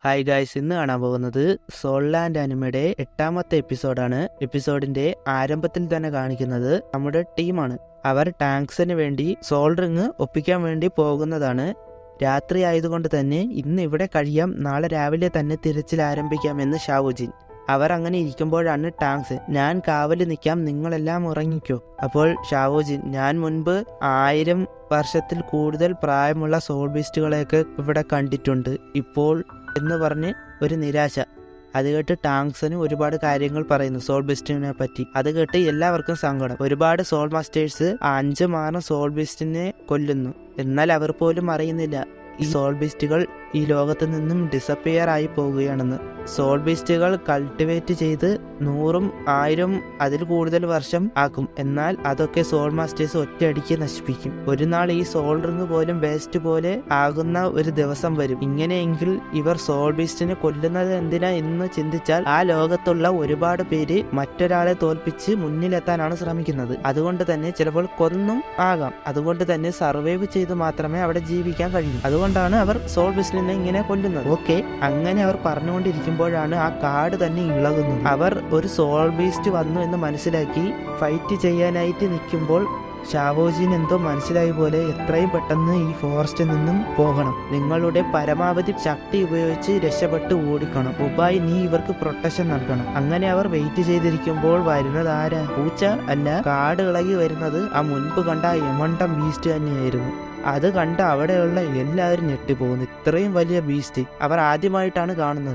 hi guys ഇന്ന് കാണാൻ പോകുന്നത് സോൾലാൻഡ് അനിമയുടെ എട്ടാമത്തെ എപ്പിസോഡാണ് എപ്പിസോഡിന്റെ ആരംഭത്തിൽ തന്നെ കാണിക്കുന്നത് നമ്മുടെ ടീമാണ് അവർ ടാങ്ക്സിന് വേണ്ടി സോൾ റിങ് ഒപ്പിക്കാൻ വേണ്ടി പോകുന്നതാണ് രാത്രി ആയതുകൊണ്ട് തന്നെ ഇന്ന് ഇവിടെ കഴിയാം നാളെ രാവിലെ തന്നെ തിരച്ചിൽ ആരംഭിക്കാമെന്ന് ഷാവുജിൻ അവർ അങ്ങനെ ഇരിക്കുമ്പോഴാണ് ടാങ്ക്സ് ഞാൻ കാവല് നിൽക്കാം നിങ്ങളെല്ലാം ഉറങ്ങിക്കോ അപ്പോൾ ഷാവോജിൻ ഞാൻ മുൻപ് ആയിരം വർഷത്തിൽ കൂടുതൽ പ്രായമുള്ള സോൾ ബീസ്റ്റുകളെയൊക്കെ ഇവിടെ കണ്ടിട്ടുണ്ട് ഇപ്പോൾ എന്ന് പറഞ്ഞ് ഒരു നിരാശ അത് കേട്ട് ടാങ്ക്സന് ഒരുപാട് കാര്യങ്ങൾ പറയുന്നു സോൾ ബിസ്റ്റിനെ പറ്റി അത് കേട്ട് എല്ലാവർക്കും സങ്കടം ഒരുപാട് സോൾ മാസ്റ്റേഴ്സ് ആ അഞ്ച് മാറും സോൾ ബിസ്റ്റിനെ കൊല്ലുന്നു എന്നാൽ അവർ പോലും അറിയുന്നില്ല ഈ സോൾ ബീസ്റ്റുകൾ ഈ ലോകത്ത് നിന്നും ഡിസപ്പിയർ ആയി പോവുകയാണെന്ന് സോൾ ബീസ്റ്റുകൾ കൾട്ടിവേറ്റ് ചെയ്ത് നൂറും ആയിരം അതിൽ കൂടുതൽ വർഷം ആക്കും എന്നാൽ അതൊക്കെ സോൾ മാസ്റ്റേഴ്സ് ഒറ്റയടിക്ക് നശിപ്പിക്കും ഒരു നാൾ ഈ സോൾ റിങ് പോലും വേസ്റ്റ് പോലെ ആകുന്ന ഒരു ദിവസം വരും ഇങ്ങനെയെങ്കിൽ ഇവർ സോൾ ബീസ്റ്റിനെ കൊല്ലുന്നത് എന്തിനാ എന്ന് ചിന്തിച്ചാൽ ആ ലോകത്തുള്ള ഒരുപാട് പേര് മറ്റൊരാളെ തോൽപ്പിച്ച് മുന്നിലെത്താനാണ് ശ്രമിക്കുന്നത് അതുകൊണ്ട് തന്നെ ചിലപ്പോൾ കൊന്നും ആകാം അതുകൊണ്ട് തന്നെ സർവൈവ് ചെയ്ത് മാത്രമേ അവിടെ ജീവിക്കാൻ കഴിയൂ അതുകൊണ്ടാണ് അവർ സോൾ ബിസ്റ്റിനെ ഇങ്ങനെ കൊല്ലുന്നത് ഓക്കെ അങ്ങനെ അവർ പറഞ്ഞുകൊണ്ടിരിക്കുമ്പോഴാണ് ആ കാട് തന്നെ ഇളകുന്നത് അവർ ഒരു സോൾ ബീസ്റ്റ് വന്നു എന്ന് മനസ്സിലാക്കി ഫൈറ്റ് ചെയ്യാനായിട്ട് നിൽക്കുമ്പോൾ ഷാവോജിൻ എന്തോ മനസ്സിലായ പോലെ എത്രയും പെട്ടെന്ന് ഈ ഫോറസ്റ്റിൽ നിന്നും പോകണം നിങ്ങളുടെ പരമാവധി ശക്തി ഉപയോഗിച്ച് രക്ഷപ്പെട്ട് ഓടിക്കണം ഉപായി നീ ഇവർക്ക് പ്രൊട്ടക്ഷൻ നൽകണം അങ്ങനെ അവർ വെയിറ്റ് ചെയ്തിരിക്കുമ്പോൾ വരുന്നത് ആരാ പൂച്ച അല്ല കാട് ഇളകി വരുന്നത് ആ മുൻപ് കണ്ട ആ യമണ്ടം ബീസ്റ്റ് തന്നെയായിരുന്നു അത് കണ്ട് അവിടെയുള്ള എല്ലാവരും ഞെട്ടിപ്പോകുന്നു ഇത്രയും വലിയ ബീസ്റ്റ് അവർ ആദ്യമായിട്ടാണ് കാണുന്നത്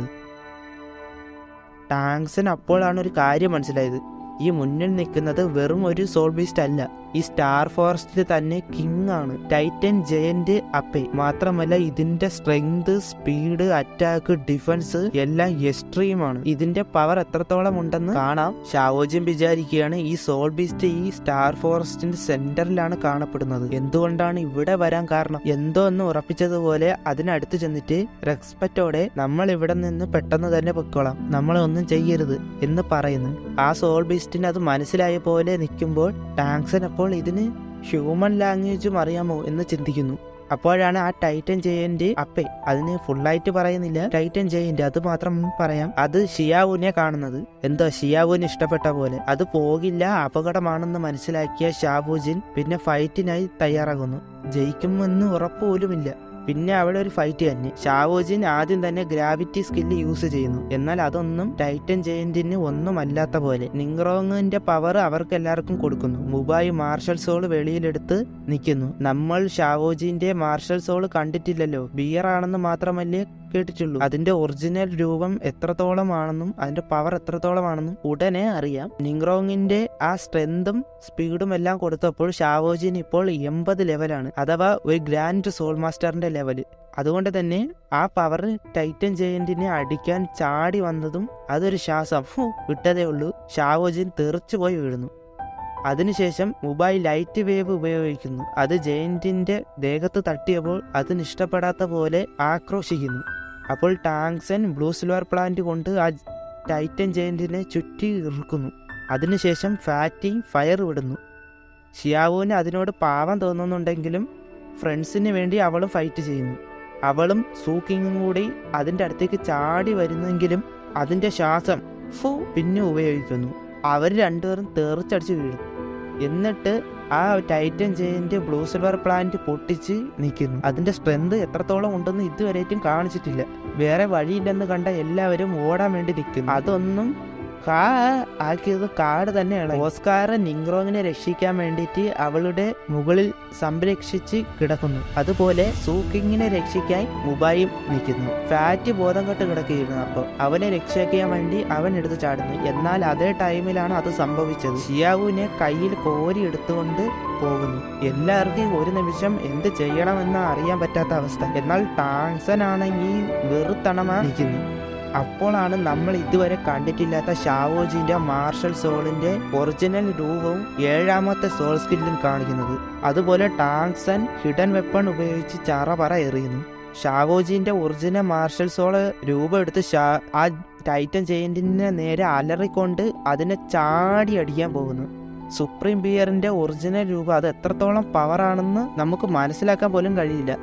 ടാങ്ക്സൺ അപ്പോഴാണ് ഒരു കാര്യം മനസ്സിലായത് ഈ മുന്നിൽ നിൽക്കുന്നത് വെറും ഒരു സോൾ ബീസ്റ്റ് അല്ല ഈ സ്റ്റാർ ഫോറസ്റ്റിൽ തന്നെ കിങ് ആണ് ടൈറ്റൻ ജയന്റ് അപ്പെ മാത്രമല്ല ഇതിന്റെ സ്ട്രെങ്ത് സ്പീഡ് അറ്റാക്ക് ഡിഫൻസ് എല്ലാം എക്സ്ട്രീം ആണ് ഇതിന്റെ പവർ എത്രത്തോളം ഉണ്ടെന്ന് കാണാം ഷാവോജ്യം വിചാരിക്കുകയാണ് ഈ സോൾ ബീസ്റ്റ് ഈ സ്റ്റാർ ഫോറസ്റ്റിന്റെ സെന്ററിലാണ് കാണപ്പെടുന്നത് എന്തുകൊണ്ടാണ് ഇവിടെ വരാൻ കാരണം എന്തോ എന്ന് ഉറപ്പിച്ചതുപോലെ അതിനടുത്ത് ചെന്നിട്ട് റെസ്പെക്റ്റോടെ നമ്മൾ ഇവിടെ നിന്ന് പെട്ടെന്ന് തന്നെ പൊക്കോളാം നമ്മളെ ഒന്നും ചെയ്യരുത് എന്ന് പറയുന്നു ആ സോൾ ബീസ്റ്റിന് അത് മനസ്സിലായ പോലെ നിൽക്കുമ്പോൾ ടാങ്ക്സൺ അപ്പോൾ ഇതിന് ഹ്യൂമൻ ലാംഗ്വേജും അറിയാമോ എന്ന് ചിന്തിക്കുന്നു അപ്പോഴാണ് ആ ടൈറ്റൻ ജയന്റ് അപ്പെ അതിന് ഫുള്ളായിട്ട് പറയുന്നില്ല ടൈറ്റൻ ജയന്റ് അത് മാത്രം പറയാം അത് ഷിയാവുനെ കാണുന്നത് എന്തോ ഷിയാവുന് ഇഷ്ടപ്പെട്ട പോലെ അത് പോകില്ല അപകടമാണെന്ന് മനസ്സിലാക്കിയ ഷാബുജിൻ പിന്നെ ഫൈറ്റിനായി തയ്യാറാകുന്നു ജയിക്കുമെന്ന് ഉറപ്പുപോലുമില്ല പിന്നെ അവിടെ ഒരു ഫൈറ്റ് തന്നെ ഷാവോജിൻ ആദ്യം തന്നെ ഗ്രാവിറ്റി സ്കില്ല് യൂസ് ചെയ്യുന്നു എന്നാൽ അതൊന്നും ടൈറ്റൻ ജയന്റിന് ഒന്നും അല്ലാത്ത പോലെ നിങ്റോങ്ങിന്റെ പവർ അവർക്ക് എല്ലാവർക്കും കൊടുക്കുന്നു മുബായി മാർഷൽ സോൾ വെളിയിലെടുത്ത് നിൽക്കുന്നു നമ്മൾ ഷാവോജിന്റെ മാർഷൽ സോൾ കണ്ടിട്ടില്ലല്ലോ ബിയർ ആണെന്ന് മാത്രമല്ലേ കേട്ടിട്ടുള്ളൂ അതിന്റെ ഒറിജിനൽ രൂപം എത്രത്തോളമാണെന്നും അതിന്റെ പവർ എത്രത്തോളമാണെന്നും ഉടനെ അറിയാം നിങ്റോങ്ങിന്റെ ആ സ്ട്രെങ്തും സ്പീഡും എല്ലാം കൊടുത്തപ്പോൾ ഷാവോജിൻ ഇപ്പോൾ എൺപത് ലെവലാണ് അഥവാ ഒരു ഗ്രാൻഡ് സോൾ മാസ്റ്ററിന്റെ ലെവല് അതുകൊണ്ട് തന്നെ ആ പവർ ടൈറ്റൻ ജയന്റിനെ അടിക്കാൻ ചാടി വന്നതും അതൊരു ശ്വാസം ഫു, വിട്ടതേ ഉള്ളൂ ഷാവോജിൻ തെറിച്ചുപോയി വീഴുന്നു അതിനുശേഷം മുബായി ലൈറ്റ് വേവ് ഉപയോഗിക്കുന്നു അത് ജയന്റിന്റെ ദേഹത്ത് തട്ടിയപ്പോൾ അതിന് ഇഷ്ടപ്പെടാത്ത പോലെ ആക്രോശിക്കുന്നു അപ്പോൾ ടാങ്സൻ ബ്ലൂ സിൽവർ പ്ലാന്റ് കൊണ്ട് ആ ടൈറ്റൻ ജയന്റിനെ ചുറ്റി ഇറുക്കുന്നു അതിനുശേഷം ഫാറ്റി ഫയർ വിടുന്നു ഷിയാവോന് അതിനോട് പാവം തോന്നുന്നുണ്ടെങ്കിലും ഫ്രണ്ട്സിന് വേണ്ടി അവളും ഫൈറ്റ് ചെയ്യുന്നു അവളും സൂക്കിങ്ങും കൂടി അതിൻ്റെ അടുത്തേക്ക് ചാടി വരുന്നെങ്കിലും അതിൻ്റെ ശ്വാസം ഫു പിന്നെ ഉപയോഗിക്കുന്നു അവർ രണ്ടുപേരും തെറിച്ചടിച്ച് വീഴും എന്നിട്ട് ആ titan giant blue silver plant പൊട്ടിച്ച് നിൽക്കുന്നു അതിന്റെ സ്ട്രെങ്ത് എത്രത്തോളം ഉണ്ടെന്ന് ഇതുവരെയായിട്ടും കാണിച്ചിട്ടില്ല വേറെ വഴിയില്ലെന്ന് കണ്ട എല്ലാവരും ഓടാൻ വേണ്ടി നിൽക്കുന്നു അതൊന്നും കാ ആക്കിയത് കാട് തന്നെയാണ് ഓസ്കാർ നിങ്റോങ്ങിനെ രക്ഷിക്കാൻ വേണ്ടിയിട്ട് അവളുടെ മുകളിൽ സംരക്ഷിച്ച് കിടക്കുന്നു അതുപോലെ സൂക്കിങ്ങിനെ രക്ഷിക്കാൻ മുബായും നിൽക്കുന്നു ഫാറ്റ് ബോധം കെട്ട് കിടക്കുകയായിരുന്നു അപ്പോൾ അവനെ രക്ഷിക്കാൻ വേണ്ടി അവൻ എടുത്ത് ചാടുന്നു എന്നാൽ അതേ ടൈമിലാണ് അത് സംഭവിച്ചത് ഷിയാവുവിനെ കയ്യിൽ കോരി എടുത്തുകൊണ്ട് പോകുന്നു എല്ലാവർക്കും ഒരു നിമിഷം എന്ത് ചെയ്യണമെന്ന് അറിയാൻ പറ്റാത്ത അവസ്ഥ എന്നാൽ ടാങ്സൻ ആണെങ്കിൽ വെറുത്തണമാ നിൽക്കുന്നു അപ്പോഴാണ് നമ്മൾ ഇതുവരെ കണ്ടിട്ടില്ലാത്ത ഷാവോജിന്റെ മാർഷൽ സോളിന്റെ ഒറിജിനൽ രൂപവും ഏഴാമത്തെ സോൾ സ്കില്ലും കാണിക്കുന്നത് അതുപോലെ ടാങ്സൻ ഹിഡൻ വെപ്പൺ ഉപയോഗിച്ച് ചറപറ എറിയുന്നു ഷാവോജിന്റെ ഒറിജിനൽ മാർഷൽ സോള് രൂപം എടുത്ത് ഷാ ആ ടൈറ്റൻ ജയന്റിനെ നേരെ അലറിക്കൊണ്ട് അതിനെ ചാടി അടിക്കാൻ പോകുന്നു സുപ്രീം ബിയറിന്റെ ഒറിജിനൽ രൂപം അത് എത്രത്തോളം പവർ ആണെന്ന് നമുക്ക് മനസ്സിലാക്കാൻ പോലും കഴിയില്ല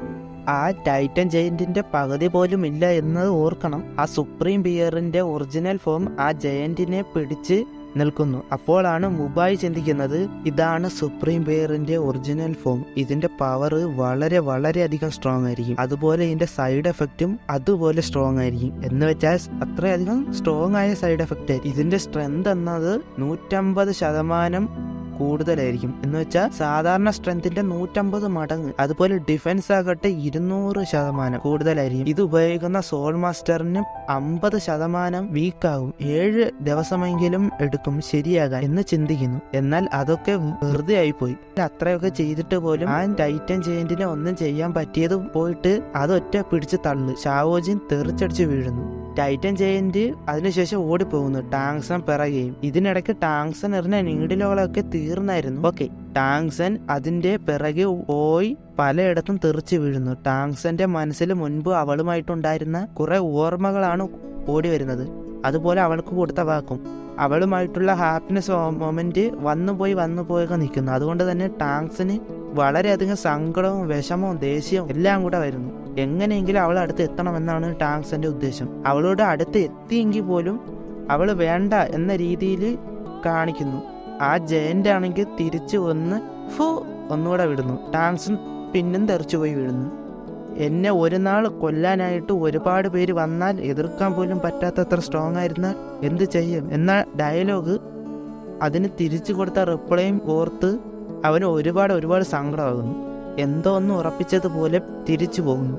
ആ ടൈറ്റൻ ജയന്റിന്റെ പകുതി പോലും ഇല്ല എന്നത് ഓർക്കണം ആ സുപ്രീം ബിയറിന്റെ ഒറിജിനൽ ഫോം ആ ജയന്റിനെ പിടിച്ച് നിൽക്കുന്നു അപ്പോഴാണ് മുബായ് ചിന്തിക്കുന്നത് ഇതാണ് സുപ്രീം ബിയറിന്റെ ഒറിജിനൽ ഫോം ഇതിന്റെ പവർ വളരെ വളരെ അധികം സ്ട്രോങ് ആയിരിക്കും അതുപോലെ ഇതിന്റെ സൈഡ് എഫക്റ്റും അതുപോലെ സ്ട്രോങ് ആയിരിക്കും എന്ന് വെച്ചാൽ അത്രയധികം സ്ട്രോങ് ആയ സൈഡ് എഫക്റ്റ് ആയിരിക്കും ഇതിന്റെ സ്ട്രെങ്ത് എന്നത് നൂറ്റമ്പത് ശതമാനം കൂടുതലായിരിക്കും എന്ന് വെച്ചാൽ സാധാരണ സ്ട്രെങ്ത്തിന്റെ നൂറ്റമ്പത് മടങ്ങ് അതുപോലെ ഡിഫൻസ് ആകട്ടെ ഇരുന്നൂറ് ശതമാനം കൂടുതലായിരിക്കും ഇത് ഉപയോഗിക്കുന്ന സോൾ മാസ്റ്ററിന് അമ്പത് ശതമാനം വീക്കാകും ഏഴ് ദിവസമെങ്കിലും എടുക്കും ശരിയാകാൻ എന്ന് ചിന്തിക്കുന്നു എന്നാൽ അതൊക്കെ വെറുതെ ആയിപ്പോയി അത്രയൊക്കെ ചെയ്തിട്ട് പോലും ആ ടൈറ്റൻ ജയന്റിനെ ഒന്നും ചെയ്യാൻ പറ്റിയത് പോയിട്ട് അതൊറ്റ പിടിച്ച് തള്ളു ഷാവോജിൻ തെറിച്ചടിച്ച് വീഴുന്നു ടൈറ്റൻ ജയന്റ് അതിനുശേഷം ഓടിപ്പോകുന്നു ടാങ്സൺ പിറകെയും ഇതിനിടയ്ക്ക് ടാങ്സൺ എറിഞ്ഞ നീഡിലുകളൊക്കെ തീർന്നായിരുന്നു ഓക്കെ ടാങ്സൺ അതിന്റെ പിറകെ പോയി പലയിടത്തും തെറിച്ചു വീഴുന്നു ടാങ്സന്റെ മനസ്സിൽ മുൻപ് അവളുമായിട്ടുണ്ടായിരുന്ന കുറെ ഓർമ്മകളാണ് ഓടി വരുന്നത് അതുപോലെ അവൾക്ക് കൊടുത്ത വാക്കും അവളുമായിട്ടുള്ള ഹാപ്പിനെസ് മൊമെന്റ് വന്നുപോയി വന്നുപോയൊക്കെ നിൽക്കുന്നു അതുകൊണ്ട് തന്നെ ടാങ്സിന് വളരെയധികം സങ്കടവും വിഷമവും ദേഷ്യവും എല്ലാം കൂടെ വരുന്നു എങ്ങനെയെങ്കിലും അവൾ അടുത്ത് എത്തണമെന്നാണ് ടാങ്സിന്റെ ഉദ്ദേശം അവളോട് അടുത്ത് എത്തിയെങ്കിൽ പോലും അവൾ വേണ്ട എന്ന രീതിയിൽ കാണിക്കുന്നു ആ ജയന്റ് ആണെങ്കിൽ തിരിച്ചു വന്ന് ഫു ഒന്നുകൂടെ വിടുന്നു ടാങ്സൺ പിന്നും തെറിച്ചുപോയി വീഴുന്നു എന്നെ ഒരു നാൾ കൊല്ലാനായിട്ട് ഒരുപാട് പേര് വന്നാൽ എതിർക്കാൻ പോലും പറ്റാത്തത്ര സ്ട്രോങ് ആയിരുന്നാൽ എന്ത് ചെയ്യും എന്ന ഡയലോഗ് അതിന് തിരിച്ചു കൊടുത്ത റിപ്ലൈയും ഓർത്ത് അവന് ഒരുപാട് ഒരുപാട് സങ്കടമാകുന്നു എന്തോ ഒന്ന് ഉറപ്പിച്ചതുപോലെ തിരിച്ചു പോകുന്നു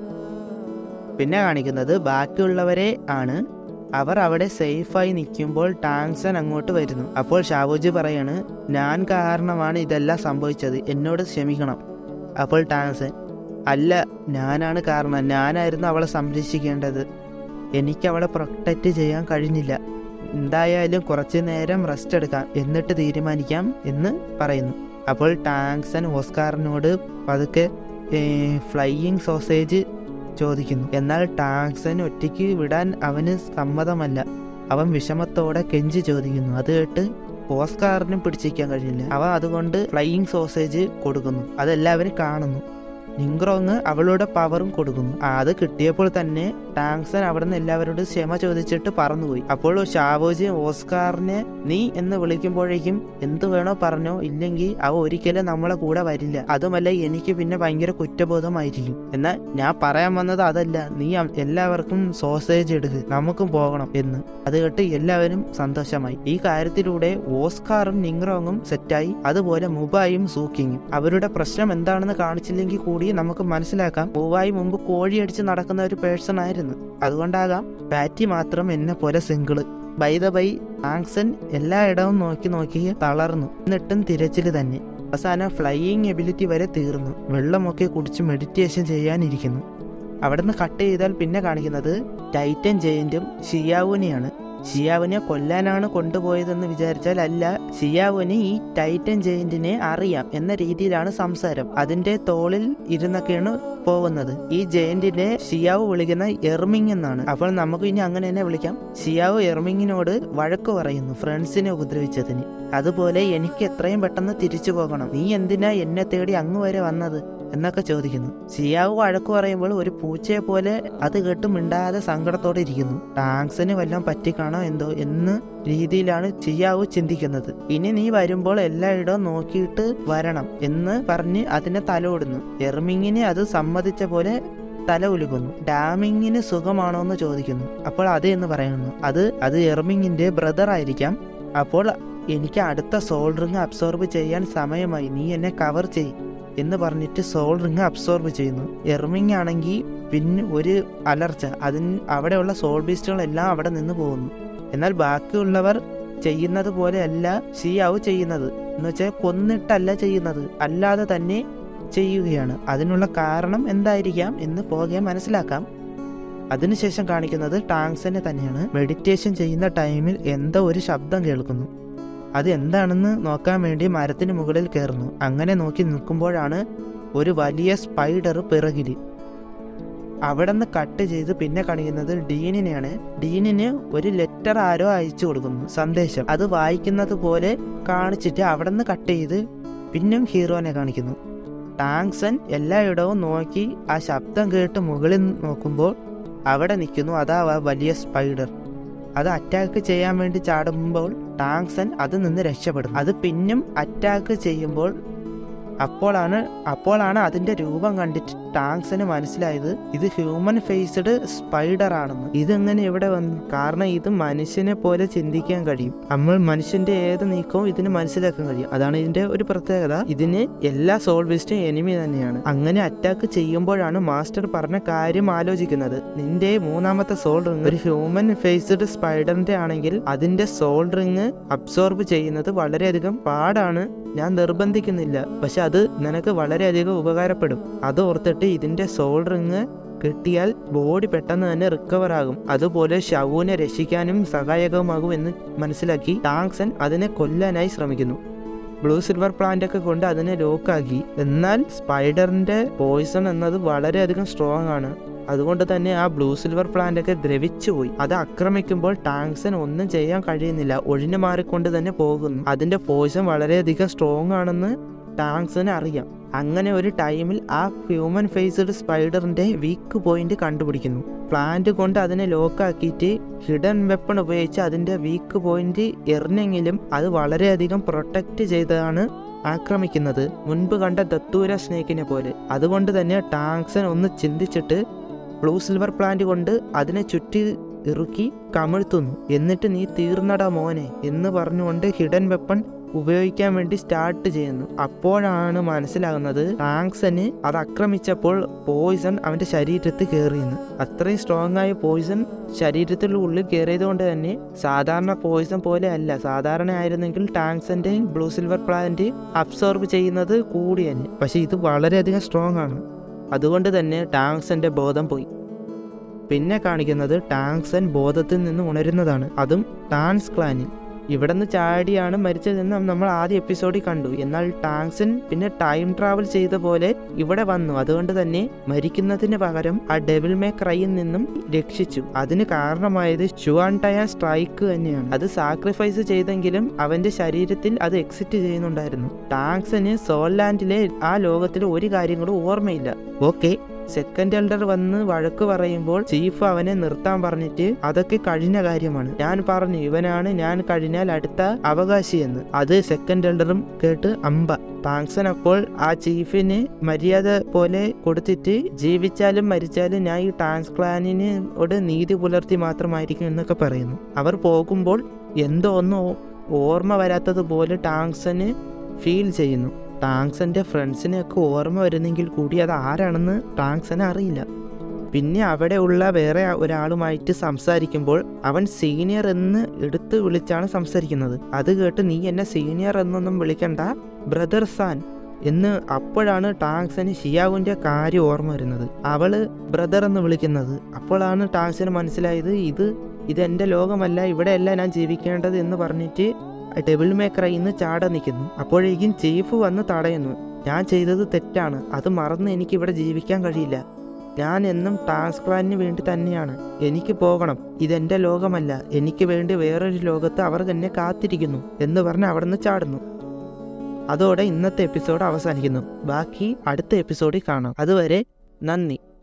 പിന്നെ കാണിക്കുന്നത് ബാക്കിയുള്ളവരെ ആണ് അവർ അവിടെ സേഫായി നിൽക്കുമ്പോൾ ടാങ്സൺ അങ്ങോട്ട് വരുന്നു അപ്പോൾ ഷാബുജി പറയാണ് ഞാൻ കാരണമാണ് ഇതെല്ലാം സംഭവിച്ചത് എന്നോട് ക്ഷമിക്കണം അപ്പോൾ ടാങ്സൺ അല്ല ഞാനാണ് കാരണം ഞാനായിരുന്നു അവളെ സംരക്ഷിക്കേണ്ടത് എനിക്ക് അവളെ പ്രൊട്ടക്റ്റ് ചെയ്യാൻ കഴിഞ്ഞില്ല എന്തായാലും കുറച്ചു നേരം റെസ്റ്റ് എടുക്കാം എന്നിട്ട് തീരുമാനിക്കാം എന്ന് പറയുന്നു അപ്പോൾ ടാങ്സൺ ഓസ്കാറിനോട് പതുക്കെ ഫ്ലൈയിങ് സോസേജ് ചോദിക്കുന്നു എന്നാൽ ടാങ്സൺ ഒറ്റയ്ക്ക് വിടാൻ അവന് സമ്മതമല്ല അവൻ വിഷമത്തോടെ കെഞ്ചി ചോദിക്കുന്നു അത് കേട്ട് ഓസ്കാറിനും പിടിച്ചിരിക്കാൻ കഴിയില്ല അവ അതുകൊണ്ട് ഫ്ലൈയിങ് സോസേജ് കൊടുക്കുന്നു അതെല്ലാവരും കാണുന്നു നിങ്ക്രോങ് അവളുടെ പവറും കൊടുക്കുന്നു അത് കിട്ടിയപ്പോൾ തന്നെ ടാങ്സൺ അവിടെ നിന്ന് എല്ലാവരോടും ക്ഷമ ചോദിച്ചിട്ട് പറന്നുപോയി അപ്പോൾ ഷാവോജി ഓസ്കാറിനെ നീ എന്ന് വിളിക്കുമ്പോഴേക്കും എന്ത് വേണോ പറഞ്ഞോ ഇല്ലെങ്കിൽ അവ ഒരിക്കലും നമ്മളെ കൂടെ വരില്ല അതുമല്ല എനിക്ക് പിന്നെ ഭയങ്കര കുറ്റബോധമായിരിക്കും എന്നാൽ ഞാൻ പറയാൻ വന്നത് അതല്ല നീ എല്ലാവർക്കും സോസേജ് എടുക്ക് നമുക്കും പോകണം എന്ന് അത് കേട്ട് എല്ലാവരും സന്തോഷമായി ഈ കാര്യത്തിലൂടെ ഓസ്കാറും നിങ്ക്രോങ്ങും സെറ്റായി അതുപോലെ മുബായും സൂക്കിങ്ങും അവരുടെ പ്രശ്നം എന്താണെന്ന് കാണിച്ചില്ലെങ്കിൽ കൂടി നമുക്ക് മനസ്സിലാക്കാം മുബായി മുമ്പ് കോഴിയടിച്ച് നടക്കുന്ന ഒരു പേഴ്സൺ ആയിരുന്നു അതുകൊണ്ടാകാം പാറ്റി മാത്രം എന്നെ പോലെ സിംഗിള് ബൈ ദ ബൈ ആങ്സൺ എല്ലായിടവും നോക്കി നോക്കി തളർന്നു എന്നിട്ടും തിരച്ചിൽ തന്നെ അവസാനം ഫ്ലൈയിങ് എബിലിറ്റി വരെ തീർന്നു വെള്ളമൊക്കെ കുടിച്ച് മെഡിറ്റേഷൻ ചെയ്യാനിരിക്കുന്നു അവിടുന്ന് കട്ട് ചെയ്താൽ പിന്നെ കാണിക്കുന്നത് ടൈറ്റൻ ജയന്റും ഷിയാവുനെയാണ് ഷിയാവിനെ കൊല്ലാനാണ് കൊണ്ടുപോയതെന്ന് വിചാരിച്ചാൽ അല്ല ഷിയാവിന് ഈ ടൈറ്റൻ ജയന്റിനെ അറിയാം എന്ന രീതിയിലാണ് സംസാരം അതിന്റെ തോളിൽ ഇരുന്നൊക്കെയാണ് പോകുന്നത് ഈ ജയന്റിനെ ഷിയാവ് വിളിക്കുന്ന എർമിങ് എന്നാണ് അപ്പോൾ നമുക്ക് ഇനി അങ്ങനെ തന്നെ വിളിക്കാം ഷിയാവ് എർമിങ്ങിനോട് വഴക്ക് പറയുന്നു ഫ്രണ്ട്സിനെ ഉപദ്രവിച്ചതിന് അതുപോലെ എനിക്ക് എത്രയും പെട്ടെന്ന് തിരിച്ചു പോകണം നീ എന്തിനാ എന്നെ തേടി അങ്ങ് വരെ വന്നത് എന്നൊക്കെ ചോദിക്കുന്നു സിയാവ് വഴക്കു പറയുമ്പോൾ ഒരു പൂച്ചയെ പോലെ അത് കേട്ട് മിണ്ടാതെ സങ്കടത്തോടെ ഇരിക്കുന്നു ടാങ്സിന് വല്ലതും പറ്റിക്കാണോ എന്തോ എന്ന് രീതിയിലാണ് ചിയാവ് ചിന്തിക്കുന്നത് ഇനി നീ വരുമ്പോൾ എല്ലായിടവും നോക്കിയിട്ട് വരണം എന്ന് പറഞ്ഞ് അതിനെ തലോടുന്നു എർമിങ്ങിനെ അത് സമ്മതിച്ച പോലെ തല ഉലുകുന്നു ഡാമിങ്ങിന് സുഖമാണോ എന്ന് ചോദിക്കുന്നു അപ്പോൾ അതെ എന്ന് പറയുന്നു അത് അത് എർമിങ്ങിന്റെ ബ്രദർ ആയിരിക്കാം അപ്പോൾ എനിക്ക് അടുത്ത സോൾ റിങ് അബ്സോർബ് ചെയ്യാൻ സമയമായി നീ എന്നെ കവർ ചെയ് എന്ന് പറഞ്ഞിട്ട് സോൾ റിങ് അബ്സോർബ് ചെയ്യുന്നു എർമിങ് ആണെങ്കിൽ പിന്നെ ഒരു അലർച്ച അതിന് അവിടെയുള്ള സോൾ ബീസ്റ്റുകളെല്ലാം അവിടെ നിന്ന് പോകുന്നു എന്നാൽ ബാക്കിയുള്ളവർ ചെയ്യുന്നത് പോലെയല്ല ഷിയാവ് ചെയ്യുന്നത് എന്ന് വെച്ചാൽ കൊന്നിട്ടല്ല ചെയ്യുന്നത് അല്ലാതെ തന്നെ ചെയ്യുകയാണ് അതിനുള്ള കാരണം എന്തായിരിക്കാം എന്ന് പോകെ മനസ്സിലാക്കാം അതിനുശേഷം കാണിക്കുന്നത് ടാങ്സിനെ തന്നെയാണ് മെഡിറ്റേഷൻ ചെയ്യുന്ന ടൈമിൽ എന്തോ ഒരു ശബ്ദം കേൾക്കുന്നു അത് എന്താണെന്ന് നോക്കാൻ വേണ്ടി മരത്തിന് മുകളിൽ കയറുന്നു അങ്ങനെ നോക്കി നിൽക്കുമ്പോഴാണ് ഒരു വലിയ സ്പൈഡർ പിറകിൽ അവിടെ നിന്ന് കട്ട് ചെയ്ത് പിന്നെ കാണിക്കുന്നത് ഡീനിനെയാണ് ഡീനിന് ഒരു ലെറ്റർ ആരോ അയച്ചു കൊടുക്കുന്നു സന്ദേശം അത് വായിക്കുന്നത് പോലെ കാണിച്ചിട്ട് അവിടെ നിന്ന് കട്ട് ചെയ്ത് പിന്നും ഹീറോനെ കാണിക്കുന്നു ടാങ്സൺ എല്ലായിടവും നോക്കി ആ ശബ്ദം കേട്ട് മുകളിൽ നോക്കുമ്പോൾ അവിടെ നിൽക്കുന്നു അതാ ആ വലിയ സ്പൈഡർ അത് അറ്റാക്ക് ചെയ്യാൻ വേണ്ടി ചാടുമ്പോൾ ടാങ്സൺ അത് നിന്ന് രക്ഷപ്പെടും അത് പിന്നും അറ്റാക്ക് ചെയ്യുമ്പോൾ അപ്പോഴാണ് അപ്പോഴാണ് അതിന്റെ രൂപം കണ്ടിട്ട് ടാങ്സന് മനസ്സിലായത് ഇത് ഹ്യൂമൻ ഫേസ്ഡ് സ്പൈഡർ ആണെന്ന് ഇതെങ്ങനെ ഇവിടെ വന്നു കാരണം ഇത് മനുഷ്യനെ പോലെ ചിന്തിക്കാൻ കഴിയും നമ്മൾ മനുഷ്യന്റെ ഏത് നീക്കവും ഇതിന് മനസ്സിലാക്കാൻ കഴിയും അതാണ് ഇതിന്റെ ഒരു പ്രത്യേകത ഇതിന് എല്ലാ സോൾവിസ്റ്റും എനിമി തന്നെയാണ് അങ്ങനെ അറ്റാക്ക് ചെയ്യുമ്പോഴാണ് മാസ്റ്റർ പറഞ്ഞ കാര്യം ആലോചിക്കുന്നത് നിന്റെ മൂന്നാമത്തെ സോൾ റിങ് ഒരു ഹ്യൂമൻ ഫേസ്ഡ് സ്പൈഡറിന്റെ ആണെങ്കിൽ അതിന്റെ സോൾ റിങ് അബ്സോർബ് ചെയ്യുന്നത് വളരെയധികം പാടാണ് ഞാൻ നിർബന്ധിക്കുന്നില്ല പക്ഷെ അത് നിനക്ക് വളരെയധികം ഉപകാരപ്പെടും അത് ഓർത്തിട്ട് ഇതിന്റെ സോൾ റിങ് കിട്ടിയാൽ ബോഡി പെട്ടെന്ന് തന്നെ റിക്കവർ ആകും അതുപോലെ ഷവുവിനെ രക്ഷിക്കാനും സഹായകമാകും എന്ന് മനസ്സിലാക്കി ടാങ്സൺ അതിനെ കൊല്ലാനായി ശ്രമിക്കുന്നു ബ്ലൂ സിൽവർ പ്ലാന്റ് ഒക്കെ കൊണ്ട് അതിനെ ലോക്കാക്കി എന്നാൽ സ്പൈഡറിന്റെ പോയിസൺ എന്നത് വളരെയധികം സ്ട്രോങ് ആണ് അതുകൊണ്ട് തന്നെ ആ ബ്ലൂ സിൽവർ പ്ലാന്റ് ഒക്കെ ദ്രവിച്ചു പോയി അത് ആക്രമിക്കുമ്പോൾ ടാങ്സൺ ഒന്നും ചെയ്യാൻ കഴിയുന്നില്ല ഒഴിഞ്ഞു മാറിക്കൊണ്ട് തന്നെ പോകുന്നു അതിന്റെ പോയിസൺ വളരെയധികം സ്ട്രോങ് ആണെന്ന് ടാങ്സിന് അറിയാം അങ്ങനെ ഒരു ടൈമിൽ ആ ഹ്യൂമൻ ഫേസ്ഡ് സ്പൈഡറിന്റെ വീക്ക് പോയിന്റ് കണ്ടുപിടിക്കുന്നു പ്ലാന്റ് കൊണ്ട് അതിനെ ലോക്കാക്കിയിട്ട് ഹിഡൻ വെപ്പൺ ഉപയോഗിച്ച് അതിന്റെ വീക്ക് പോയിന്റ് എറിഞ്ഞെങ്കിലും അത് വളരെയധികം പ്രൊട്ടക്റ്റ് ചെയ്താണ് ആക്രമിക്കുന്നത് മുൻപ് കണ്ട ദത്തൂര സ്നേക്കിനെ പോലെ അതുകൊണ്ട് തന്നെ ടാങ്സൺ ഒന്ന് ചിന്തിച്ചിട്ട് ബ്ലൂ സിൽവർ പ്ലാന്റ് കൊണ്ട് അതിനെ ചുറ്റി ഇറുക്കി കമിഴ്ത്തുന്നു എന്നിട്ട് നീ തീർന്നടാ മോനെ എന്ന് പറഞ്ഞുകൊണ്ട് ഹിഡൻ വെപ്പൺ ഉപയോഗിക്കാൻ വേണ്ടി സ്റ്റാർട്ട് ചെയ്യുന്നു അപ്പോഴാണ് മനസ്സിലാകുന്നത് ടാങ്സന് അത് ആക്രമിച്ചപ്പോൾ പോയിസൺ അവന്റെ ശരീരത്തിൽ കയറിയെന്ന് അത്രയും സ്ട്രോങ് ആയ പോയിസൺ ശരീരത്തിൻ്റെ ഉള്ളിൽ കയറിയത് കൊണ്ട് തന്നെ സാധാരണ പോയിസൺ പോലെ അല്ല സാധാരണ ആയിരുന്നെങ്കിൽ ടാങ്സന്റെ ബ്ലൂ സിൽവർ പ്ലാന്റ് അബ്സോർബ് ചെയ്യുന്നത് കൂടി തന്നെ പക്ഷെ ഇത് വളരെയധികം സ്ട്രോങ് ആണ് അതുകൊണ്ട് തന്നെ ടാങ്സന്റെ ബോധം പോയി പിന്നെ കാണിക്കുന്നത് ടാങ്സൻ ബോധത്തിൽ നിന്ന് ഉണരുന്നതാണ് അതും ടാൻസ് ക്ലാനിൽ ഇവിടെ നിന്ന് ചാടിയാണ് മരിച്ചതെന്ന് നമ്മൾ ആദ്യ എപ്പിസോഡിൽ കണ്ടു എന്നാൽ ടാങ്സൻ പിന്നെ ടൈം ട്രാവൽ ചെയ്ത പോലെ ഇവിടെ വന്നു അതുകൊണ്ട് തന്നെ മരിക്കുന്നതിന് പകരം ആ ഡെവിൽ മേ ക്രൈയിൽ നിന്നും രക്ഷിച്ചു അതിന് കാരണമായത് ഷുവാൻ ടയാൻ സ്ട്രൈക്ക് തന്നെയാണ് അത് സാക്രിഫൈസ് ചെയ്തെങ്കിലും അവന്റെ ശരീരത്തിൽ അത് എക്സിറ്റ് ചെയ്യുന്നുണ്ടായിരുന്നു ടാങ്സന് സോൾലാൻഡിലെ ആ ലോകത്തിലെ ഒരു കാര്യങ്ങളും ഓർമ്മയില്ല ഓക്കെ സെക്കൻഡ് എൽഡർ വന്ന് വഴക്ക് പറയുമ്പോൾ ചീഫ് അവനെ നിർത്താൻ പറഞ്ഞിട്ട് അതൊക്കെ കഴിഞ്ഞ കാര്യമാണ് ഞാൻ പറഞ്ഞു ഇവനാണ് ഞാൻ കഴിഞ്ഞാൽ അടുത്ത അവകാശി എന്ന് അത് സെക്കൻഡ് എൽഡറും കേട്ട് അമ്പ പാങ്സൺ അപ്പോൾ ആ ചീഫിന് മര്യാദ പോലെ കൊടുത്തിട്ട് ജീവിച്ചാലും മരിച്ചാലും ഞാൻ ഈ ടാൻസ് ക്ലാനിനോട് നീതി പുലർത്തി മാത്രമായിരിക്കും എന്നൊക്കെ പറയുന്നു അവർ പോകുമ്പോൾ എന്തോ ഒന്നും ഓർമ്മ വരാത്തതുപോലെ ടാങ്സന് ഫീൽ ചെയ്യുന്നു ടാങ്സന്റെ ഫ്രണ്ട്സിനെയൊക്കെ ഓർമ്മ വരുന്നെങ്കിൽ കൂടി അത് ആരാണെന്ന് ടാങ്സന് അറിയില്ല പിന്നെ അവിടെയുള്ള വേറെ ഒരാളുമായിട്ട് സംസാരിക്കുമ്പോൾ അവൻ സീനിയർ എന്ന് എടുത്തു വിളിച്ചാണ് സംസാരിക്കുന്നത് അത് കേട്ട് നീ എന്നെ സീനിയർ എന്നൊന്നും വിളിക്കണ്ട ബ്രദർ സാൻ എന്ന് അപ്പോഴാണ് ടാങ്സന് ഷിയാവുവിന്റെ കാര്യം ഓർമ്മ വരുന്നത് അവള് ബ്രദർ എന്ന് വിളിക്കുന്നത് അപ്പോഴാണ് ടാങ്സിന് മനസ്സിലായത് ഇത് ഇതെന്റെ ലോകമല്ല ഇവിടെയല്ല ഞാൻ ജീവിക്കേണ്ടത് എന്ന് പറഞ്ഞിട്ട് ഡെവിൾ മേക്കർ ഇന്ന് ചാട നിൽക്കുന്നു അപ്പോഴേക്കും ചീഫ് വന്ന് തടയുന്നു ഞാൻ ചെയ്തത് തെറ്റാണ് അത് മറന്ന് എനിക്ക് ഇവിടെ ജീവിക്കാൻ കഴിയില്ല ഞാൻ എന്നും ട്രാൻസ്പ്ലാന്റിന് വേണ്ടി തന്നെയാണ് എനിക്ക് പോകണം ഇതെന്റെ ലോകമല്ല എനിക്ക് വേണ്ടി വേറൊരു ലോകത്ത് അവർ തന്നെ കാത്തിരിക്കുന്നു എന്ന് പറഞ്ഞ് അവിടുന്ന് ചാടുന്നു അതോടെ ഇന്നത്തെ എപ്പിസോഡ് അവസാനിക്കുന്നു ബാക്കി അടുത്ത എപ്പിസോഡിൽ കാണാം അതുവരെ നന്ദി